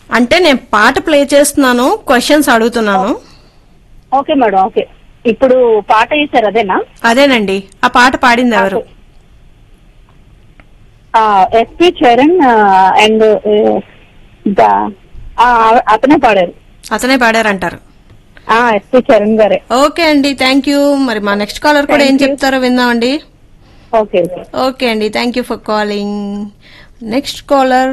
అంటే నేను పాట ప్లే చేస్తున్నాను క్వశ్చన్స్ అడుగుతున్నాను ఓకే మేడం ఓకే ఇప్పుడు పాట ఇచ్చారు అదేనా అదేనండి ఆ పాట పాడింది ఎవరు ఎస్పి చరణ్ అండ్ అతనే పాడారు అతనే పాడారంటారు ఎస్పి చరణ్ గారే ఓకే అండి థ్యాంక్ యూ మరి మా నెక్స్ట్ కాలర్ కూడా ఏం Thank you. చెప్తారో విందామండి ఓకే ఓకే అండి thank you for calling next caller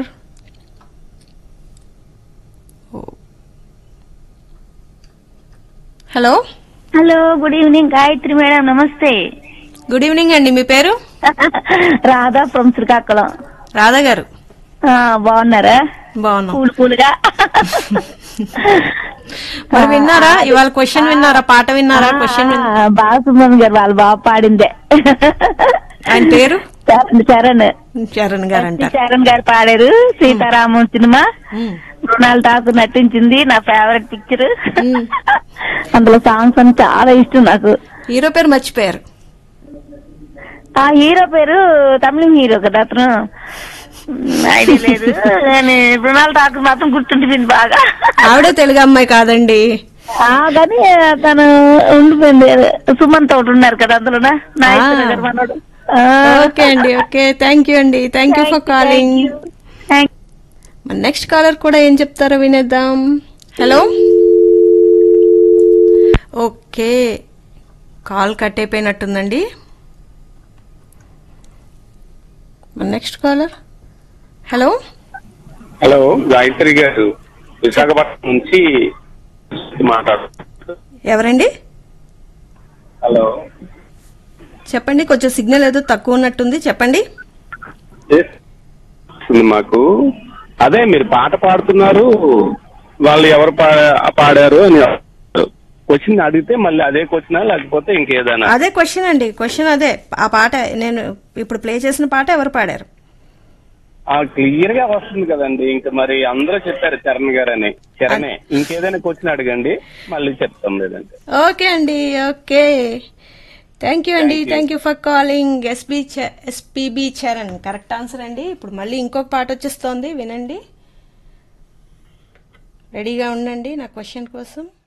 hello hello good evening Gayatri madam నమస్తే గుడ్ ఈవినింగ్ అండి మీ పేరు రాధా ఫ్రమ్ శ్రీకాకుళం రాధా గారు ఆ, బాగున్నారా బాగున్నాం కూల్ కూల్గా మరి విన్నారా ఇవాళ క్వశ్చన్ విన్నారా పాట విన్నారా క్వశ్చన్ ఆ, బాలసుబ్రహ్మణ్యం గారు వాళ్ళు బాగా పాడిందే ఆయన పేరు చరణ్ చరణ్ చరణ్ గారు అంటారు చరణ్ గారు పాడారు సీతారామం సినిమా మ్మ్. మృణాల్ ఠాకూర్ నటించింది నా ఫేవరెట్ పిక్చర్ మ్మ్. అందులో సాంగ్స్ అని చాలా ఇష్టం నాకు హీరో పేరు మర్చిపోయారు ఆ హీరో పేరు తమిళ హీరో కదా అతను ఐడియా లేదు కానీ మృణాల్ ఠాకూర్ మాత్రం గుర్తుంటుంది బాగా ఆవిడే తెలుగు అమ్మాయి కాదండి ఆ కానీ తను ఉండిపోయింది సుమన్ తోటి ఉన్నారు కదా అందులో నాయకుడు గారు మనోడు ఆ, ఓకే అండి ఓకే థ్యాంక్ యూ అండి thank you for calling Thank you. మన నెక్స్ట్ కాలర్ కూడా ఏం చెప్తారో వినేద్దాం హలో ఓకే కాల్ కట్ అయిపోయినట్టుందండి మన next caller hello hello Gayatri గారు విశాఖపట్నం నుంచి మాట్లాడు ఎవరండి హలో చెప్పండి కొంచెం సిగ్నల్ ఏదో తక్కువ ఉన్నట్టుంది చెప్పండి Yes. ఉంది మాకు అదే మీరు పాట పాడుతున్నారు వాళ్ళు ఎవరు పా- పాడారు అని క్వశ్చన్ అడిగితే మళ్ళీ అదే క్వశ్చన్ లేకపోతే ఇంకేదైనా అదే క్వశ్చన్ అండి క్వశ్చన్ అదే ఆ పాట నేను ఇప్పుడు ప్లే చేసిన పాట ఎవరు పాడారు క్లియర్ గా వస్తుంది కదండి ఇంకా మరి అందరూ చెప్పారు చరణ్ గారు అని చరణే ఇంకేదైనా క్వశ్చన్ అడగండి మళ్ళీ చెప్తాం లేదంటే ఓకే అండి ఓకే థ్యాంక్ యూ అండి thank you for calling SB SPB Charan correct answer అండి ఇప్పుడు మళ్ళీ ఇంకొక పాట వచ్చేస్తోంది వినండి రెడీగా ఉండండి నా క్వశ్చన్ కోసం